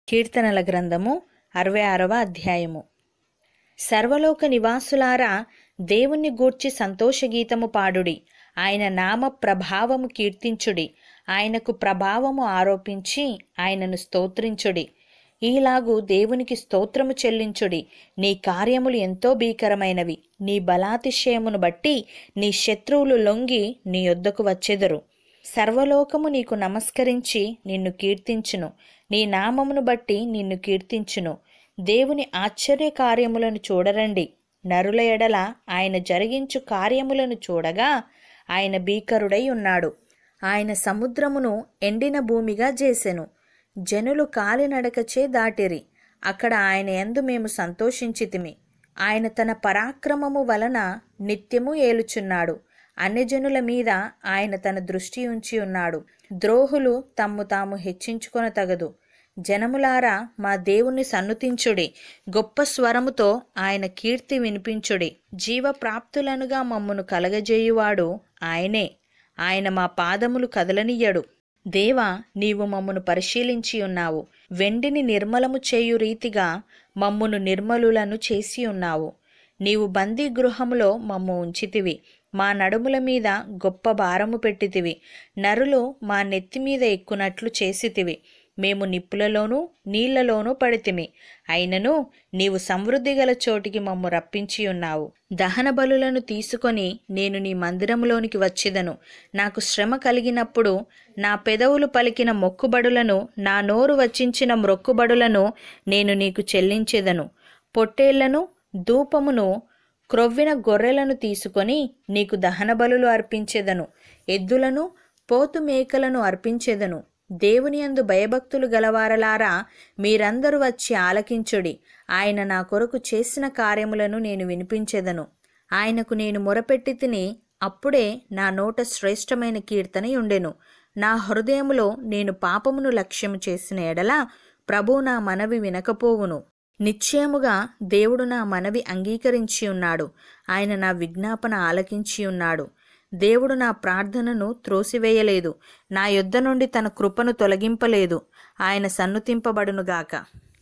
కీర్తనల గ్రంథము అరవై ఆరవ అధ్యాయము సర్వలోక నివాసులారా దేవుణ్ణి గూర్చి సంతోషగీతము పాడుడి ఆయన నామ ప్రభావము కీర్తించుడి ఆయనకు ప్రభావము ఆరోపించి ఆయనను స్తోత్రించుడి ఈలాగు దేవునికి స్తోత్రము చెల్లించుడి నీ కార్యములు ఎంతో భీకరమైనవి నీ బలాతిశయమును బట్టి నీ శత్రువులు లొంగి నీ యొద్దకు వచ్చెదరు సర్వలోకము నీకు నమస్కరించి నిన్ను కీర్తించును నీ నామమును బట్టి నిన్ను కీర్తించును దేవుని ఆశ్చర్య కార్యములను చూడరండి నరుల ఎడల ఆయన జరిగించు కార్యములను చూడగా ఆయన భీకరుడై ఉన్నాడు ఆయన సముద్రమును ఎండిన భూమిగా చేసెను జనులు కాలినడకచే దాటిరి అక్కడ ఆయన యందు మేము సంతోషించితిమి ఆయన తన పరాక్రమము వలన నిత్యము ఏలుచున్నాడు అన్యజనుల మీద ఆయన తన దృష్టి ఉంచి ఉన్నాడు ద్రోహులు తమ్ము తాము హెచ్చించుకొన తగదు జనములారా మా దేవుణ్ణి సన్నుతించుడి గొప్ప స్వరముతో ఆయన కీర్తి వినిపించుడి జీవప్రాప్తులనుగా మమ్మును కలగజేయువాడు ఆయనే ఆయన మా పాదములు కదలనియ్యడు దేవా నీవు మమ్మును పరిశీలించి ఉన్నావు వెండిని నిర్మలము చేయు రీతిగా మమ్మును నిర్మలులను చేసి ఉన్నావు నీవు బందీ గృహములో మమ్ము ఉంచితివి మా నడుముల మీద గొప్ప భారము పెట్టితివి నరులు మా నెత్తి మీద ఎక్కునట్లు చేసితివి మేము నిప్పులలోనూ నీళ్లలోనూ పడితిమి అయినను నీవు సమృద్ధి గల చోటికి మమ్ము రప్పించి ఉన్నావు దహన బలులను తీసుకొని నేను నీ మందిరములోనికి వచ్చేదను నాకు శ్రమ కలిగినప్పుడు నా పెదవులు పలికిన మొక్కుబడులను నా నోరు వచ్చించిన మ్రొక్కుబడులను నేను నీకు చెల్లించేదను పొట్టేళ్లను ధూపమును క్రొవ్విన గొర్రెలను తీసుకొని నీకు దహన బలులు అర్పించేదను ఎద్దులను పోతు మేకలను అర్పించేదను దేవుని యందు భయభక్తులు గలవారలారా మీరందరూ వచ్చి ఆలకించుడి ఆయన నా కొరకు చేసిన కార్యములను నేను వినిపించెదను ఆయనకు నేను మొరపెట్టి తిని అప్పుడే నా నోట శ్రేష్టమైన కీర్తన ఉండెను నా హృదయములో నేను పాపమును లక్ష్యము చేసిన ఎడల ప్రభు నా మనవి వినకపోవును నిశ్చయముగా దేవుడు నా మనవి అంగీకరించి ఉన్నాడు ఆయన నా విజ్ఞాపన ఆలకించి ఉన్నాడు దేవుడు నా ప్రార్థనను త్రోసివేయలేదు నా యొద్ద నుండి తన కృపను తొలగింపలేదు ఆయన సన్నుతింపబడునుగాక